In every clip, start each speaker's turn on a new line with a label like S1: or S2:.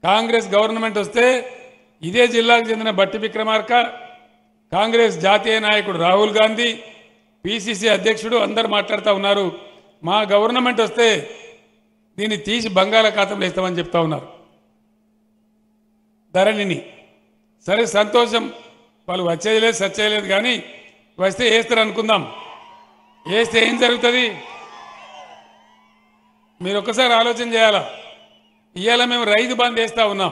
S1: Congress government వస్తే ఇదే జిల్లాకు చెందిన బట్టి విక్రమార్క కాంగ్రెస్ జాతీయ నాయకుడు రాహుల్ గాంధీ పిసిసి అధ్యక్షుడు అందరు మాట్లాడుతూ ఉన్నారు మా గవర్నమెంట్ వస్తే దీన్ని తీసి బంగాళాఖాతంలో ఇస్తామని చెప్తా ఉన్నారు ధరణిని సరే సంతోషం వాళ్ళు వచ్చేది లేదు సచ్చేది లేదు కానీ వస్తే వేస్తారు అనుకుందాం వేస్తే ఏం జరుగుతుంది మీరు ఒక్కసారి ఆలోచన చేయాలా ఇవాళ మేము రైతు బంద్ వేస్తూ ఉన్నాం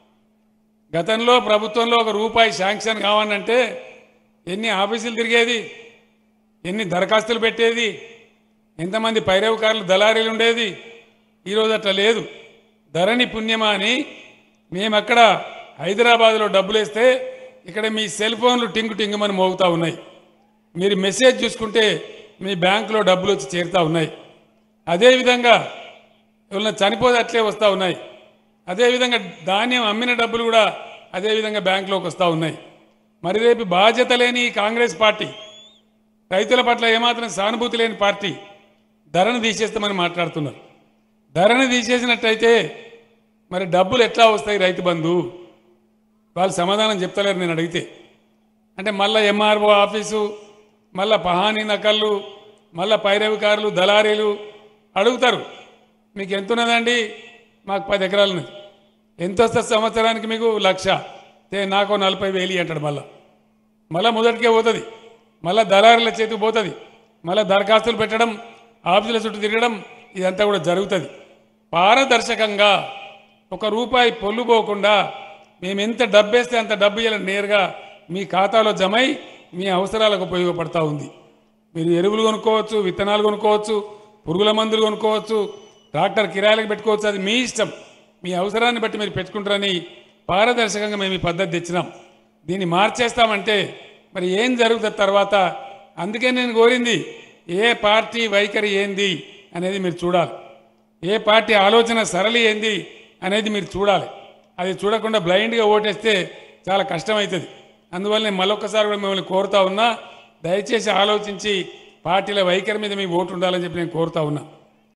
S1: గతంలో ప్రభుత్వంలో ఒక రూపాయి శాంక్షన్ కావాలంటే ఎన్ని ఆఫీసులు తిరిగేది ఎన్ని దరఖాస్తులు పెట్టేది ఎంతమంది పైరవకారులు దళారీలు ఉండేది ఈరోజు అట్లా లేదు ధరణి పుణ్యమా అని మేము అక్కడ హైదరాబాద్లో డబ్బులు వేస్తే ఇక్కడ మీ సెల్ ఫోన్లు టింగు టింగుమని మోగుతూ ఉన్నాయి మీరు మెసేజ్ చూసుకుంటే మీ బ్యాంకులో డబ్బులు వచ్చి చేరుతూ ఉన్నాయి అదేవిధంగా ఎవరైనా చనిపోతే అట్లే వస్తూ ఉన్నాయి అదేవిధంగా ధాన్యం అమ్మిన డబ్బులు కూడా అదేవిధంగా బ్యాంకులోకి వస్తూ ఉన్నాయి మరి రేపు బాధ్యత లేని ఈ కాంగ్రెస్ పార్టీ రైతుల పట్ల ఏమాత్రం సానుభూతి లేని పార్టీ ధరను తీసేస్తామని మాట్లాడుతున్నారు ధరను తీసేసినట్టయితే మరి డబ్బులు ఎట్లా వస్తాయి రైతు బంధు వాళ్ళు సమాధానం చెప్తలేరు నేను అడిగితే అంటే మళ్ళీ ఎంఆర్ఓ ఆఫీసు మళ్ళా పహానీ నకళ్ళు మళ్ళా పైరవికారులు దళారీలు అడుగుతారు మీకు ఎంత ఉన్నదండి మాకు పది ఎకరాలు ఉన్నది ఎంత వస్తుంది సంవత్సరానికి మీకు లక్ష తే నాకు నలభై వేలు అంటాడు మళ్ళా మళ్ళా మొదటికే పోతుంది మళ్ళా దళారుల చేతికి పోతుంది మళ్ళా దరఖాస్తులు పెట్టడం ఆఫీసుల చుట్టూ తిరగడం ఇదంతా కూడా జరుగుతుంది పారదర్శకంగా ఒక రూపాయి పొల్లు పోకుండా మేము ఎంత డబ్బు వేస్తే అంత డబ్బు ఇలా నేరుగా మీ ఖాతాలో జమై మీ అవసరాలకు ఉపయోగపడతా ఉంది మీరు ఎరువులు కొనుక్కోవచ్చు విత్తనాలు కొనుక్కోవచ్చు పురుగుల మందులు కొనుక్కోవచ్చు ట్రాక్టర్ కిరాయిలకు పెట్టుకోవచ్చు అది మీ ఇష్టం మీ అవసరాన్ని బట్టి మీరు పెట్టుకుంటారని పారదర్శకంగా మేము ఈ పద్ధతి తెచ్చినాం దీన్ని మార్చేస్తామంటే మరి ఏం జరుగుతుంది తర్వాత అందుకే నేను కోరింది ఏ పార్టీ వైఖరి ఏంది అనేది మీరు చూడాలి ఏ పార్టీ ఆలోచన సరళి ఏంది అనేది మీరు చూడాలి అది చూడకుండా బ్లైండ్గా ఓటేస్తే చాలా కష్టమవుతుంది అందువల్ల నేను మళ్ళొక్కసారి కూడా మిమ్మల్ని కోరుతా ఉన్నా దయచేసి ఆలోచించి పార్టీల వైఖరి మీద మీ ఓటు ఉండాలని చెప్పి నేను కోరుతా ఉన్నా